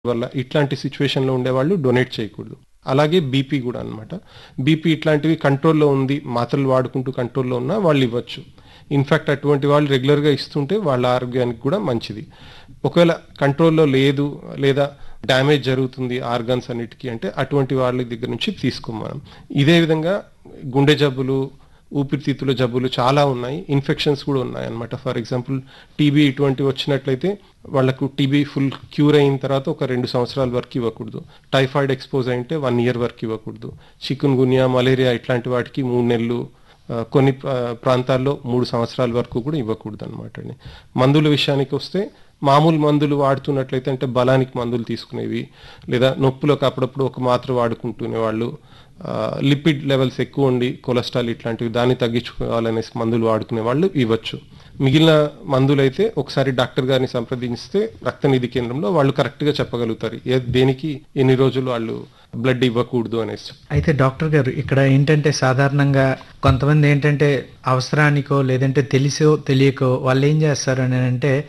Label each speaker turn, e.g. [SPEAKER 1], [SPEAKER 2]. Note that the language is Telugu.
[SPEAKER 1] వల్ల ఇట్లాంటి సిచ్యువేషన్లో ఉండేవాళ్ళు డొనేట్ చేయకూడదు అలాగే బీపీ కూడా అన్నమాట బీపీ ఇట్లాంటివి కంట్రోల్లో ఉంది మాత్రలు వాడుకుంటూ కంట్రోల్లో ఉన్నా వాళ్ళు ఇవ్వచ్చు ఇన్ఫ్యాక్ట్ అటువంటి వాళ్ళు రెగ్యులర్గా ఇస్తుంటే వాళ్ళ ఆరోగ్యానికి కూడా మంచిది ఒకవేళ కంట్రోల్లో లేదు లేదా డ్యామేజ్ జరుగుతుంది ఆర్గన్స్ అన్నిటికీ అంటే అటువంటి వాళ్ళ దగ్గర నుంచి తీసుకోం మనం ఇదే విధంగా గుండె జబ్బులు ఊపిరితిత్తుల జబ్బులు చాలా ఉన్నాయి ఇన్ఫెక్షన్స్ కూడా ఉన్నాయి అన్నమాట ఫర్ ఎగ్జాంపుల్ టీబీ ఇటువంటివి వచ్చినట్లయితే వాళ్ళకు టీబీ ఫుల్ క్యూర్ అయిన తర్వాత ఒక రెండు సంవత్సరాల వరకు ఇవ్వకూడదు టైఫాయిడ్ ఎక్స్పోజ్ అయితే వన్ ఇయర్ వరకు ఇవ్వకూడదు చికున్ గున్యా మలేరియా ఇట్లాంటి వాటికి మూడు నెలలు ఆ, కొన్ని ప్రా- ప్రాంతాల్లో మూడు సంవత్సరాల వరకు కూడా ఇవ్వకూడదు అనమాట అండి మందుల విషయానికి వస్తే మామూలు మందులు వాడుతున్నట్లయితే అంటే బలానికి మందులు తీసుకునేవి లేదా నొప్పులకు అప్పుడప్పుడు ఒక మాత్ర వాడుకుంటునే వాళ్ళు ఆ, లిపిడ్ లెవెల్స్ ఎక్కువ ఉండి కొలెస్ట్రాల్ ఇట్లాంటివి దాన్ని తగ్గించుకోవాలనే మందులు వాడుకునే వాళ్ళు ఇవ్వచ్చు మిగిలిన మందులు అయితే ఒకసారి డాక్టర్ గారిని సంప్రదించితే రక్తనిధి కేంద్రంలో వాళ్ళు కరెక్ట్గా చెప్పగలుగుతారు ఏ దేనికి ఎన్ని రోజులు వాళ్ళు బ్లడ్ ఇవ్వకూడదు అనేసి
[SPEAKER 2] అయితే డాక్టర్ గారు ఇక్కడ ఏంటంటే సాధారణంగా కొంతమంది ఏంటంటే అవసరానికో లేదంటే తెలిసో తెలియకో వాళ్ళు ఏం చేస్తారు అని అంటే